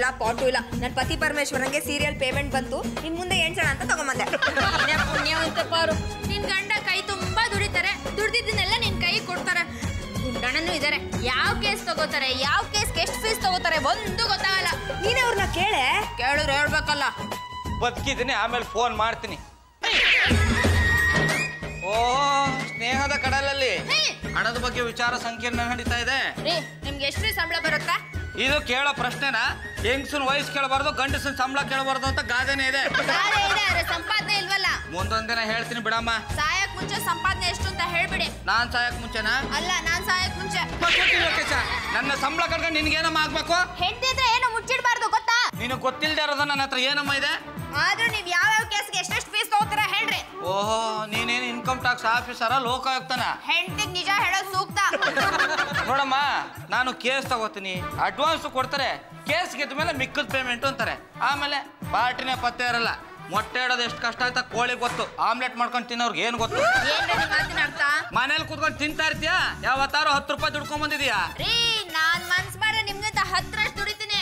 ಇಲ್ಲ ಪಾಟು ಇಲ್ಲ ನನ್ನ ಪತಿ ಪರಮೇಶ್ವರಂಗೆ ಸೀರಿಯಲ್ ಪೇಮೆಂಟ್ ಬಂತು ಇನ್ ಮುಂದೆ ಎಣ್ಸೋಣ ಅಂತ ತಗೊಂಬಂದೆ ನೀನೇ ಪುಣ್ಯವಂತ ಪಾರು ನಿನ್ ಗಂಡ ಕೈ ತುಂಬಾ ದುಡಿತಾರೆ ದುಡ್ದಿದ್ದನ್ನೆಲ್ಲ ನಿನ್ ಕೈ ಕೊಡ್ತಾರೆ ನಿನ್ ಗಂಡನೂ ಇದಾರೆ ಯಾವ ಕೇಸ್ ತಗೋತಾರೆ ಯಾವ ಕೇಸ್ಗೆ ಎಷ್ಟು ಫೀಸ್ ತಗೋತಾರೆ ಒಂದು ಗೊತ್ತಾಗಲ್ಲ ನೀನೇ ಅವ್ರನ್ನ ಕೇಳೆ ಕೇಳಿದ್ರೆ ಹೇಳ್ಬೇಕಲ್ಲ ಬದುಕಿದ್ದೀನಿ ಆಮೇಲೆ ಫೋನ್ ಮಾಡ್ತೀನಿ ಓ ಸ್ನೇಹದ ಕಡಲಲ್ಲಿ ಹಣದ ಬಗ್ಗೆ ವಿಚಾರ ಸಂಕೀರ್ಣ ನಡೀತಾ ಇದೆ ರೀ ನಿಮ್ಗೆ ಎಷ್ಟು ಸಂಬಳ ಬರುತ್ತಾ ಇದು ಕೇಳೋ ಪ್ರಶ್ನೆನ ಹೆಂಗಸನ್ ವಯಸ್ಸು ಕೇಳಬಾರ್ದು ಗಂಡಸನ್ ಸಂಬಳ ಕೇಳಬಾರ್ದು ಅಂತ ಗಾದೆನೇ ಇದೆ ಗಾದೆ ಇದೆ ಆದ್ರೆ ಸಂಪಾದನೆ ಇಲ್ವಲ್ಲ ಮುಂದೊಂದ್ ದಿನ ಹೇಳ್ತೀನಿ ಬಿಡಮ್ಮ ಸಾಯಕ್ ಮುಂಚೆ ಸಂಪಾದನೆ ಎಷ್ಟು ಅಂತ ಹೇಳ್ಬಿಡಿ ನಾನ್ ಸಾಯಕ್ ಮುಂಚೆನಾ ಅಲ್ಲ ನಾನ್ ಸಾಯಕ್ ಮುಂಚೆ ಮತ್ತ್ ಗೊತ್ತಿಲ್ವಾ ಕೆಲ್ಸ? ನನ್ನ ಸಂಬಳ ಕಟ್ಕೊಂಡು ನಿನ್ಗೇನಮ್ಮ ಆಗ್ಬೇಕು ಹೆಂಡತಿ ಇದ್ರೆ ಏನು ಮುಚ್ಚಿಡ್ಬಾರ್ದು ಗೊತ್ತಾ ನಿನಗೆ ಗೊತ್ತಿಲ್ದೇ ಇರೋದು ನನ್ನ ಹತ್ರ ಏನಮ್ಮ ಇದೆ ಆದ್ರೂ ನೀವ್ ಯಾವ್ಯಾವ ಕೇಸ್ಗೆ ಎಷ್ಟೆಷ್ಟು ಫೀಸ್ ತಗೋತೀರಾ ಹೇಳ್ರಿ ಓಹೋ ನೀನೇನು ಇನ್ಕಮ್ ಟ್ಯಾಕ್ಸ್ ಆಫೀಸರ ಲೋಕಾಯುಕ್ತನ ಹೆಂಡತಿಗ್ ನಿಜ ಹೇಳೋದ್ ಸೂಕ್ತ ನೋಡಮ್ಮ ನಾನು ಕೇಸ್ ತಗೋತೀನಿ ಅಡ್ವಾನ್ಸ್ ಕೊಡ್ತಾರೆ ಕೇಸ್ ಗೆದ್ದ ಮೇಲೆ ಮಿಕ್ಕದ ಪೇಮೆಂಟ್ ಅಂತಾರೆ ಆಮೇಲೆ ಪಾರ್ಟಿನೇ ಪತ್ತೆ ಇರಲ್ಲ ಮೊಟ್ಟೆ ಇಡೋದು ಎಷ್ಟು ಕಷ್ಟ ಆಯ್ತಾ ಕೋಳಿ ಗೊತ್ತು ಆಮ್ಲೆಟ್ ಮಾಡ್ಕೊಂಡು ತಿನ್ನೋರ್ಗೆ ಏನು ಗೊತ್ತು ಏನ್ರಿ ನಿಮ್ ಮಾತಿನ ಅರ್ಥ ಮನೇಲಿ ಕೂತ್ಕೊಂಡು ತಿಂತಾ ಇರ್ತೀಯಾ ಯಾವತ್ತಾರು ಹತ್ತು ರೂಪಾಯಿ ದುಡ್ಕೊಂಡ್ ಬಂದಿದ್ಯಾ ರೀ ನಾನ್ ಮನ್ಸ್ ಮಾಡ್ರೆ ನಿಮ್ಗಿಂತ ಹತ್ರಷ್ಟು ದುಡಿತೀನಿ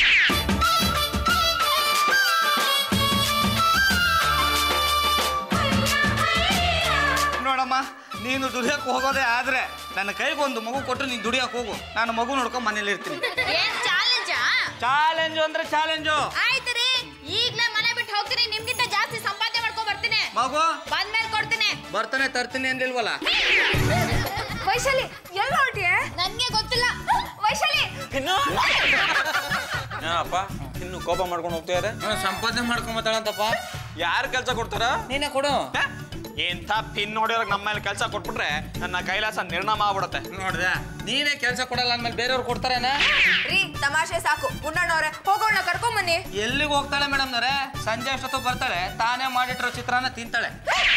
ನೋಡಮ್ಮ ನೀನು ದುಡಿಯಕ್ಕೆ ಹೋಗೋದೇ ಆದ್ರೆ ನನ್ನ ಕೈಗೊಂದು ಮಗು ಕೊಟ್ಟು ನೀನು ದುಡಿಯಕ್ಕೆ ಹೋಗು ನಾನು ಮಗು ನೋಡ್ಕೊಂಡು ಮನೇಲಿ ಇರ್ತೀನಿ ಏನ್ ಚಾಲೆಂಜಾ ಚಾಲೆಂಜು ಅಂದ್ರೆ ಚಾಲೆಂಜು ಆಯ್ತು ರೀ ಈಗ್ಲೇ ಮನೆ ಬಿಟ್ಟು ಹೋಗ್ತೀನಿ ನಿಮ್ಗಿಂತ ಜಾಸ್ತಿ ಸಂಪಾದನೆ ಮಾಡ್ಕೊಂಡ್ ಬರ್ತೀನಿ ಮಗು ಬಂದ್ಮೇಲೆ ಕೊಡ್ತೀನಿ ಬರ್ತಾನೆ ತರ್ತೀನಿ ಅಂದಿಲ್ವಲ್ಲ ವೈಶಾಲಿ ಎಲ್ಲ ಹೊರಟಿಯೇ ನನ್ಗೆ ಗೊತ್ತಿಲ್ಲ ವೈಶಾಲಿ ಏನಪ್ಪ ಇನ್ನು ಕೋಪ ಮಾಡ್ಕೊಂಡು ಹೋಗ್ತಾ ಇದೆ ಸಂಪಾದನೆ ಮಾಡ್ಕೊಂಬತ್ತಾಳಂತಪ್ಪ ಯಾರು ಕೆಲಸ ಕೊಡ್ತಾರ ನೀನೇ ಕೊಡು ಇಂಥ ಪಿನ್ ನೋಡಿರೋಕೆ ನಮ್ಮ ಮೇಲೆ ಕೆಲಸ ಕೊಟ್ಬಿಟ್ರೆ ನನ್ನ ಕೈಲಾಸ ನಿರ್ಣಾಮ ಆಗ್ಬಿಡತ್ತೆ ನೋಡ್ದ ನೀನೇ ಕೆಲಸ ಕೊಡಲ್ಲ ಅಂದ್ಮೇಲೆ ಬೇರೆಯವ್ರು ಕೊಡ್ತಾರೇನ ರೀ ತಮಾಷೆ ಸಾಕು ಮುನ್ನಣ್ಣವ್ರೆ ಹೋಗೋಣ ಕರ್ಕೊಂಬನ್ನಿ ಎಲ್ಲಿಗೆ ಹೋಗ್ತಾಳೆ ಮೇಡಮ್ ನವ್ರೆ ಸಂಜೆ ಅಷ್ಟೊತ್ತು ಬರ್ತಾಳೆ ತಾನೇ ಮಾಡಿಟ್ಟಿರೋ ಚಿತ್ರಾನ್ನ ತಿಂತಾಳೆ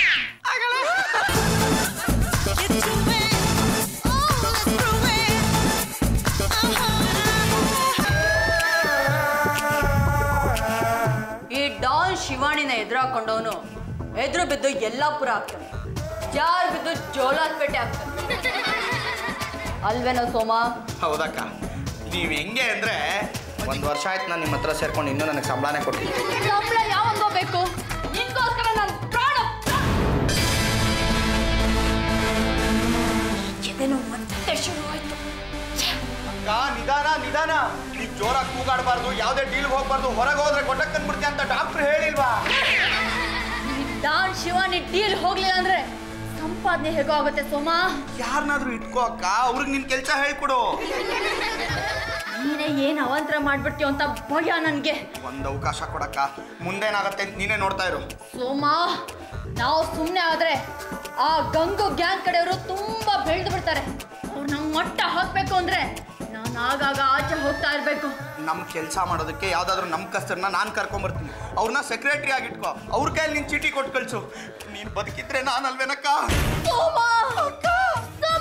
ಈ ಡಾನ್ ಶಿವಾಣಿನ ಎದುರಾಕೊಂಡವನು ಎದುರು ಬಿದ್ದು ಯಲ್ಲಾಪುರ ಆಗ್ತಾನೆ ಜಾರ್ ಬಿದ್ದು ಜೋಲಾರ್ಪೇಟೆ ಆಗ್ತಾನೆ ಅಲ್ವೇನೋ ಸೋಮ ಹೌದಕ್ಕ ನೀವು ಹೆಂಗೆ ಅಂದ್ರೆ ಒಂದು ವರ್ಷ ಆಯ್ತು ನಾನು ನಿಮ್ಮ ಹತ್ರ ಸೇರ್ಕೊಂಡು ಇನ್ನೂ ನನಗೆ ಸಂಬಳನೇ ಕೊಟ್ಟಿಲ್ಲ ಸಂಬಳ ಯಾವಂಗೋ ಬೇಕು ನಿನ್ಗೋಸ್ಕರ ನಾನು ಪ್ರಾಣ ಎದೆನೋ ಮತ್ತೆ ಶುರುವಾಯ್ತು ಅಕ್ಕ ನಿಧಾನ ನಿಧಾನ ಈಗ ಜೋರಾಗಿ ಕೂಗಾಡಬಾರ್ದು ಯಾವುದೇ ಡೀಲ್ಗೆ ಹೋಗ್ಬಾರ್ದು ಹೊರಗೆ ಹೋದ್ರೆ ಕೊಟ್ಟಕ್ಕೆ ತಂದ್ಬಿಡ್ತೀಯ ಅಂತ ಡಾಕ್ಟ್ರು ಹೇಳಿಲ್ವಾ ಈ ಡಾನ್ ಶಿವಾನಿ ಡೀಲ್ ಹೋಗ್ಲಿಲ್ಲ ಅಂದ್ರೆ ಸಂಪಾದನೆ ಹೇಗೋ ಆಗುತ್ತೆ ಸೋಮ ಯಾರನ್ನಾದ್ರೂ ಇಟ್ಕೋ ಅಕ್ಕ ಅವ್ರಿಗೆ ನಿನ್ ಕೆಲಸ ಹೇಳ್ಕೊಡು ನೀನೇ ಏನ್ ಅವಾಂತರ ಮಾಡ್ಬಿಡ್ತೀಯ ಅಂತ ಭಯ ನನ್ಗೆ ಒಂದು ಅವಕಾಶ ಕೊಡಕ್ಕ ಮುಂದೇನಾಗತ್ತೆ ಅಂತ ನೀನೇ ನೋಡ್ತಾ ಇರು ಸೋಮ ನಾವು ಸುಮ್ಮನೆ ಆದ್ರೆ ಆ ಗಂಗು ಗ್ಯಾಂಗ್ ಕಡೆಯವರು ತುಂಬಾ ಬೆಳೆದು ಬಿಡ್ತಾರೆ ಅವ್ರು ನಂಗೆ ಮಟ್ಟ ಹಾಕ್ಬೇಕು ಅಂದ್ರೆ ನಾನು ಆಗಾಗ ಆಚೆ ಹೋಗ್ತಾ ಇರ್ಬೇಕು ನಮ್ಮ ಕೆಲಸ ಮಾಡೋದಕ್ಕೆ ಯಾವ್ದಾದ್ರು ನಮ್ಮ ಕಸ್ತರನ್ನ ನಾನು ಕರ್ಕೊಂಬರ್ತೀನಿ ಅವ್ರನ್ನ ಸೆಕ್ರೆಟರಿ ಆಗಿಟ್ಕೋ ಅವ್ರ ಕೈಯಲ್ಲಿ ನೀನು ಚೀಟಿ ಕೊಟ್ಟು ಕಳ್ಸು ನೀನು ಬದುಕಿದ್ರೆ ನಾನು ಅಲ್ವೇನಕ್ಕ ಸೋಮ ಸೋಮ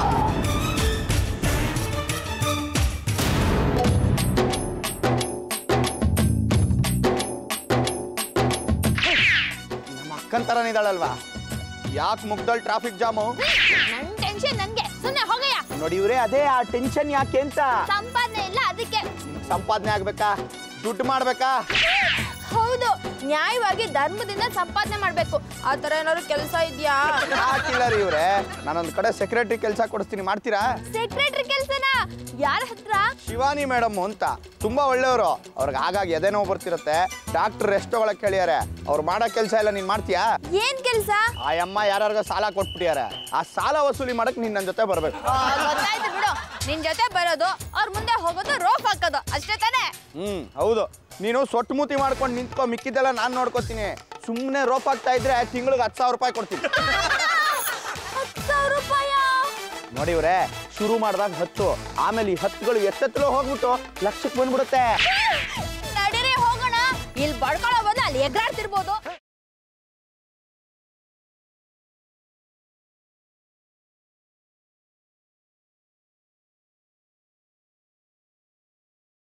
ನಮ್ಮ ಅಕ್ಕನ ಥರನೇ ಇದ್ದಾಳಲ್ವಾ ಯಾಕೆ ಮುಗ್ದಲ್ ಟ್ರಾಫಿಕ್ ಜಾಮು ನನ್ ಟೆನ್ಷನ್ ನನ್ಗೆ ಸುಮ್ನೆ ಹೋಗಯ್ಯ ನೋಡಿ ಇವ್ರೆ ಅದೇ ಆ ಟೆನ್ಷನ್ ಯಾಕೆ ಅಂತ ಸಂಪಾದನೆ ಇಲ್ಲ ಅದಕ್ಕೆ ಸಂಪಾದನೆ ಆಗ್ಬೇಕಾ ದುಡ್ಡು ಮಾಡ್ಬೇಕಾ ಹೌದು ನ್ಯಾಯವಾಗಿ ಧರ್ಮದಿಂದ ಸಂಪಾದನೆ ಮಾಡ್ಬೇಕು ಆ ತರ ಏನಾದ್ರು ಕೆಲಸ ಇದೆಯಾ ಯಾಕಿಲ್ಲ ರೀ ಇವ್ರೆ ನಾನೊಂದ್ ಕಡೆ ಸೆಕ್ರೆಟರಿ ಕೆಲಸ ಕೊಡಿಸ್ತೀನಿ ಮಾಡ್ತೀರಾ ಸೆಕ್ರೆಟರಿ ಕೆಲ್ಸನ ಯಾರ ಹತ್ರ ಶಿವಾನಿ ಮೇಡಮ್ ಅಂತ ತುಂಬಾ ಒಳ್ಳೆಯವರು ಅವ್ರಿಗೆ ಆಗಾಗ ಎದೆ ನೋವು ಬರ್ತಿರತ್ತೆ ಡಾಕ್ಟರ್ ರೆಸ್ಟ್ ತಗೊಳಕ್ ಹೇಳಿಯಾರೆ ಅವ್ರು ಮಾಡೋ ಕೆಲಸ ಎಲ್ಲ ನೀನ್ ಮಾಡ್ತೀಯಾ ಏನ್ ಕೆಲ್ಸ ಆ ಅಮ್ಮ ಯಾರ್ಯಾರಿಗ ಸಾಲ ಕೊಟ್ಬಿಟ್ಟಿದ್ದಾರೆ ಆ ಸಾಲ ವಸೂಲಿ ಮಾಡಕ್ ನೀನ್ ನನ್ನ ಜೊತೆ ಬರ್ಬೇಕು ಗೊತ್ತಾಯ್ತು ಬಿಡು ನಿನ್ ಜೊತೆ ಬರೋದು ಅವ್ರ ಮುಂದೆ ಹೋಗೋದು ರೋಪ್ ಹಾಕೋದು ಅಷ್ಟೇ ತಾನೇ ಹ್ಮ್ ಹೌದು ನೀನು ಸೊಟ್ಟು ಮೂತಿ ಮಾಡ್ಕೊಂಡು ನಿಂತ್ಕೊ ಮಿಕ್ಕಿದ್ದೆಲ್ಲ ನಾನು ನೋಡ್ಕೋತೀನಿ ಸುಮ್ಮನೆ ರೋಪ್ ಆಗ್ತಾ ಇದ್ರೆ ತಿಂಗಳಿಗೆ ಹತ್ತು ಸಾವಿರ ರೂಪಾಯಿ ಕೊಡ್ತೀನಿ ಹತ್ತು ಸಾವಿರ ರೂಪಾಯ ನೋಡಿ ಇವ್ರೆ ಶುರು ಮಾಡಿದಾಗ ಹತ್ತು ಆಮೇಲೆ ಈ ಹತ್ತುಗಳು ಎಷ್ಟೆತ್ತಲೋ ಹೋಗ್ಬಿಟ್ಟು ಲಕ್ಷಕ್ಕೆ ಬಂದ್ಬಿಡುತ್ತೆ